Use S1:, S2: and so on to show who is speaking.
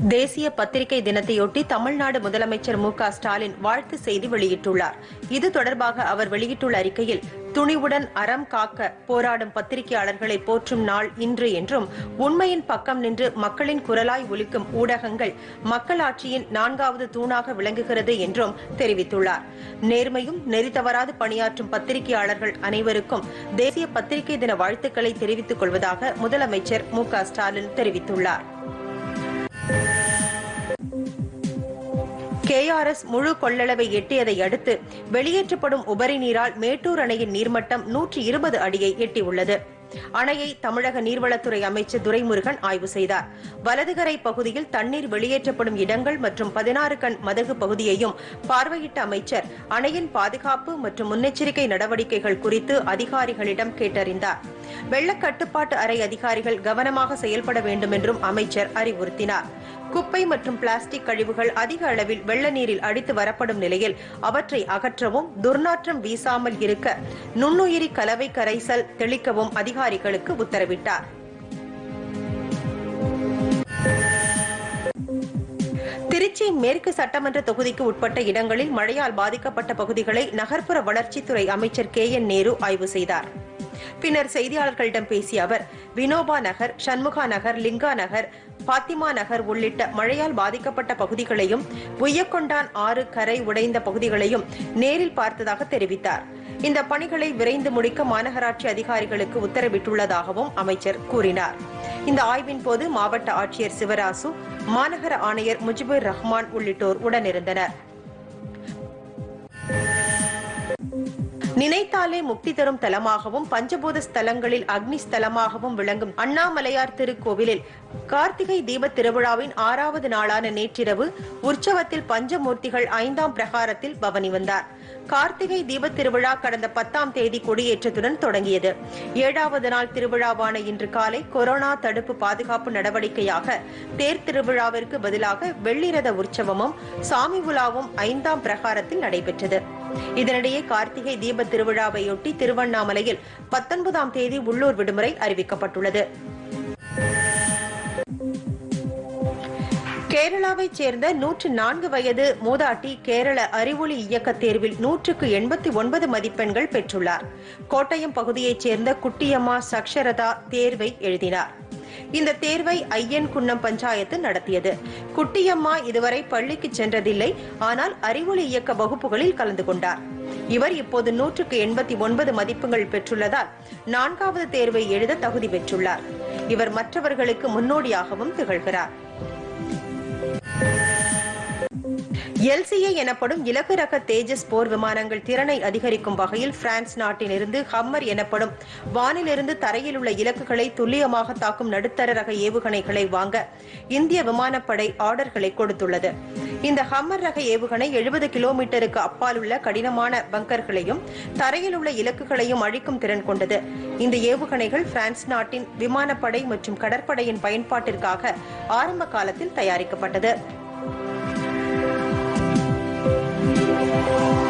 S1: தேசிய பத்திரிகை தினத்தையொட்டி தமிழ்நாடு முதலமைச்சர் மு க ஸ்டாலின் வாழ்த்து செய்தி வெளியிட்டுள்ளார் இது தொடர்பாக அவர் வெளியிட்டுள்ள அறிக்கையில் துணிவுடன் அறம் காக்க போராடும் பத்திரிகையாளர்களை போற்றும் நாள் இன்று என்றும் உண்மையின் பக்கம் நின்று மக்களின் குரலாய் ஒலிக்கும் ஊடகங்கள் மக்களாட்சியின் நான்காவது தூணாக விளங்குகிறது என்றும் தெரிவித்துள்ளார் நேர்மையும் நெறி தவறாது பணியாற்றும் பத்திரிகையாளர்கள் அனைவருக்கும் தேசிய பத்திரிகை தின வாழ்த்துக்களை தெரிவித்துக் கொள்வதாக முதலமைச்சர் மு க ஸ்டாலின் தெரிவித்துள்ளார் கேஆர்எஸ் முழு கொள்ளளவை எட்டியதை அடுத்து வெளியேற்றப்படும் உபரி நீரால் மேட்டூர் அணையின் நீர்மட்டம் நூற்றி இருபது அடியை எட்டியுள்ளது அணையை தமிழக நீர்வளத்துறை அமைச்சர் துரைமுருகன் ஆய்வு செய்தார் வலதுகரை பகுதியில் தண்ணீர் வெளியேற்றப்படும் இடங்கள் மற்றும் பதினாறு கண் மதகு பகுதியையும் பார்வையிட்ட அமைச்சர் அணையின் பாதுகாப்பு மற்றும் முன்னெச்சரிக்கை நடவடிக்கைகள் குறித்து அதிகாரிகளிடம் கேட்டறிந்தார் வெள்ள கட்டுப்பாட்டு அறை அதிகாரிகள் கவனமாக செயல்பட வேண்டும் என்றும் அமைச்சர் அறிவுறுத்தினார் குப்பை மற்றும் பிளாஸ்டிக் கழிவுகள் அதிக அளவில் வெள்ள நீரில் அடித்து வரப்படும் நிலையில் அவற்றை அகற்றவும் துர்நாற்றம் வீசாமல் இருக்க நுண்ணுயிரி கலவை கரைசல் தெளிக்கவும் அதிகாரிகளுக்கு உத்தரவிட்டார் திருச்சி மேற்கு சட்டமன்ற தொகுதிக்கு உட்பட்ட இடங்களில் மழையால் பாதிக்கப்பட்ட பகுதிகளை நகர்ப்புற வளர்ச்சித்துறை அமைச்சர் கே என் நேரு ஆய்வு செய்தார் பின்னர் செய்தியாளர்களிடம் பேசிய அவர் வினோபா நகர் சண்முகா நகர் லிங்கா நகர் பாத்திமா நகர் உள்ளிட்ட மழையால் பாதிக்கப்பட்ட பகுதிகளையும் உய்யக்கொண்டான் ஆறு கரை உடைந்த பகுதிகளையும் நேரில் பார்த்ததாக தெரிவித்தார் இந்த பணிகளை விரைந்து முடிக்க மாநகராட்சி அதிகாரிகளுக்கு உத்தரவிட்டுள்ளதாகவும் அமைச்சர் கூறினார் இந்த ஆய்வின் போது மாவட்ட ஆட்சியர் சிவராசு மாநகர ஆணையர் முஜிபுர் ரஹ்மான் உள்ளிட்டோர் உடனிருந்தனர் நினைத்தாலே முக்தி தரும் தலமாகவும் பஞ்சபூத ஸ்தலங்களில் அக்னி ஸ்தலமாகவும் விளங்கும் அண்ணாமலையார் திருக்கோவிலில் கார்த்திகை தீப திருவிழாவின் ஆறாவது நாளான நேற்றிரவு உற்சவத்தில் பஞ்சமூர்த்திகள் ஐந்தாம் பிரகாரத்தில் பவனி வந்தார் கார்த்திகை தீப திருவிழா கடந்த பத்தாம் தேதி கொடியேற்றத்துடன் தொடங்கியது ஏழாவது நாள் திருவிழாவான இன்று காலை கொரோனா தடுப்பு பாதுகாப்பு நடவடிக்கையாக தேர் திருவிழாவிற்கு பதிலாக வெள்ளிரத உற்சவமும் சாமி உலாவும் ஐந்தாம் பிரகாரத்தில் நடைபெற்றது இதனிடையே கார்த்திகை தீப திருவிழாவையொட்டி திருவண்ணாமலையில் பத்தொன்பதாம் தேதி உள்ளூர் விடுமுறை அறிவிக்கப்பட்டுள்ளது கேரளாவைச் சேர்ந்த நூற்று நான்கு வயது மூதாட்டி கேரள அறிவொளி இயக்க தேர்வில் நூற்றுக்கு எண்பத்தி ஒன்பது மதிப்பெண்கள் பெற்றுள்ளார் கோட்டயம் பகுதியைச் சேர்ந்த குட்டியம்மா சக்ஷரதா தேர்வை எழுதினார் இந்த தேர்வை ஐயன் குன்னம் பஞ்சாயத்து நடத்தியது குட்டியம்மா இதுவரை பள்ளிக்கு சென்றதில்லை ஆனால் அறிவொளி இயக்க வகுப்புகளில் கலந்து கொண்டார் இவர் இப்போது நூற்றுக்கு எண்பத்தி ஒன்பது மதிப்பெண்கள் பெற்றுள்ளதால் நான்காவது தேர்வை எழுத தகுதி பெற்றுள்ளார் இவர் மற்றவர்களுக்கு முன்னோடியாகவும் திகழ்கிறார் எல்சிஏ எனப்படும் இலகு ரக தேஜஸ் போர் விமானங்கள் திறனை அதிகரிக்கும் வகையில் பிரான்ஸ் நாட்டிலிருந்து ஹம்மர் எனப்படும் வானிலிருந்து தரையில் உள்ள இலக்குகளை துல்லியமாக தாக்கும் நடுத்தர ரக ஏவுகணைகளை வாங்க இந்திய விமானப்படை ஆர்டர்களை கொடுத்துள்ளது இந்த ஹம்மர் ரக ஏவுகணை எழுபது கிலோமீட்டருக்கு அப்பால் உள்ள கடினமான பங்கர்களையும் தரையில் உள்ள இலக்குகளையும் அழிக்கும் திறன் கொண்டது இந்த ஏவுகணைகள் பிரான்ஸ் நாட்டின் விமானப்படை மற்றும் கடற்படையின் பயன்பாட்டிற்காக ஆரம்ப காலத்தில் தயாரிக்கப்பட்டது